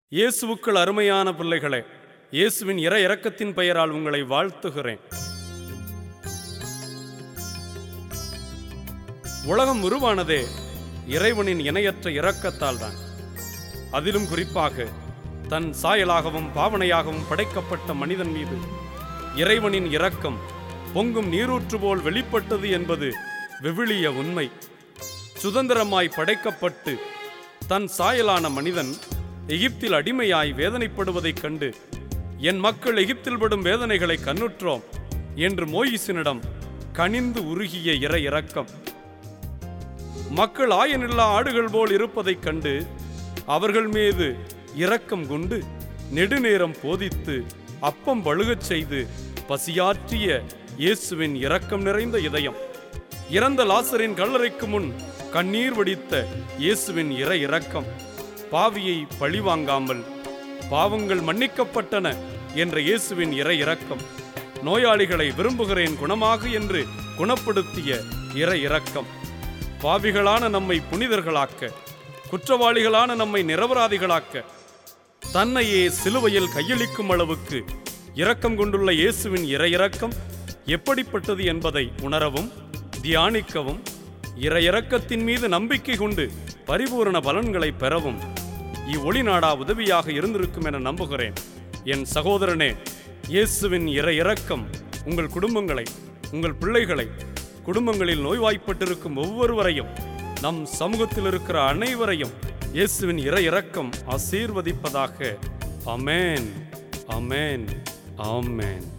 இயேசுவுக்குள் அருமையான பிள்ளைகளே இயேசுவின் இற இரக்கத்தின் பெயரால் உங்களை வாழ்த்துகிறேன் உலகம் உருவானதே இறைவனின் இணையற்ற இரக்கத்தால் தான் அதிலும் குறிப்பாக தன் சாயலாகவும் பாவனையாகவும் படைக்கப்பட்ட மனிதன் மீது இறைவனின் இரக்கம் பொங்கும் நீரூற்று போல் வெளிப்பட்டது என்பது விவிலிய உண்மை சுதந்திரமாய் படைக்கப்பட்டு தன் சாயலான மனிதன் எகிப்தில் அடிமையாய் வேதனைப்படுவதைக் கண்டு என் மக்கள் எகிப்தில் படும் வேதனைகளை கண்ணுற்றோம் என்று மோயிசினிடம் கனிந்து உருகிய இற இரக்கம் மக்கள் ஆயனில்லா ஆடுகள் போல் இருப்பதைக் கண்டு அவர்கள் மீது இரக்கம் கொண்டு நெடுநேரம் போதித்து அப்பம் பழுகச் செய்து பசியாற்றிய இயேசுவின் இரக்கம் நிறைந்த இதயம் இறந்த லாசரின் கல்லறைக்கு முன் கண்ணீர் வடித்த இயேசுவின் இற இரக்கம் பாவியை பழிவாங்காமல் பாவங்கள் மன்னிக்கப்பட்டன என்ற இயேசுவின் இற இரக்கம் நோயாளிகளை விரும்புகிறேன் குணமாக என்று குணப்படுத்திய இற இரக்கம் பாவிகளான நம்மை புனிதர்களாக்க குற்றவாளிகளான நம்மை நிரபராதிகளாக்க தன்னையே சிலுவையில் கையளிக்கும் அளவுக்கு இரக்கம் கொண்டுள்ள இயேசுவின் இற இரக்கம் எப்படிப்பட்டது என்பதை உணரவும் தியானிக்கவும் இற இரக்கத்தின் மீது நம்பிக்கை கொண்டு பரிபூரண பலன்களை பெறவும் இவ்வொளி நாடா உதவியாக இருந்திருக்கும் என நம்புகிறேன் என் சகோதரனே இயேசுவின் இற இரக்கம் உங்கள் குடும்பங்களை உங்கள் பிள்ளைகளை குடும்பங்களில் நோய்வாய்ப்பட்டிருக்கும் ஒவ்வொருவரையும் நம் சமூகத்தில் இருக்கிற அனைவரையும் இயேசுவின் இற இரக்கம் ஆசீர்வதிப்பதாக அமேன் அமேன் ஆமேன்